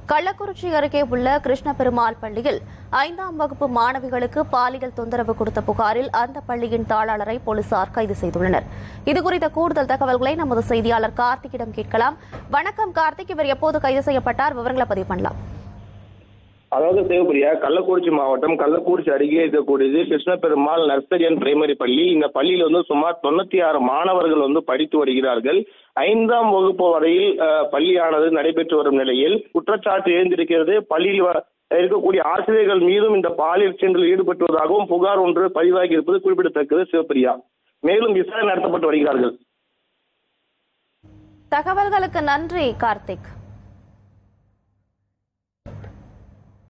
கள்ளக்குறிச்சி அருகே உள்ள கிருஷ்ண பெருமாள் பள்ளியில் ஐந்தாம் வகுப்பு மாணவிகளுக்கு பாலியல் தொந்தரவு கொடுத்த புகாரில் அந்த பள்ளியின் தாளாளரை போலீசார் கைது செய்துள்ளனர் இதுகுறித்த கூடுதல் தகவல்களை நமது செய்தியாளர் கார்த்திக்கிடம் கேட்கலாம் வணக்கம் கார்த்திக் இவர் எப்போது கைது செய்யப்பட்டார் விவரங்களை பதிவு பண்ணலாம் அதாவது சிவபிரியா கள்ளக்குறிச்சி மாவட்டம் கள்ளக்குறிச்சி அருகே இருக்கக்கூடியது Krishna Perumal nursery and primary பள்ளி இந்த பள்ளியில் வந்து சுமார் தொண்ணூத்தி ஆறு மாணவர்கள் வந்து படித்து வருகிறார்கள் ஐந்தாம் வகுப்பு வரையில் அஹ், பள்ளியானது நடைபெற்று வரும் நிலையில் குற்றச்சாட்டு எழுந்திருக்கிறது பள்ளியில் வ- இருக்கக்கூடிய ஆசிரியர்கள் மீதும் இந்த பாலியல் செயலில் ஈடுபட்டுவதாகவும் புகார் ஒன்று பதிவாகி இருப்பது குறிப்பிடத்தக்கது சிவபிரியா மேலும் விசாரணை நடத்தப்பட்டு வருகிறார்கள் தகவல்களுக்கு நன்றி கார்த்திக்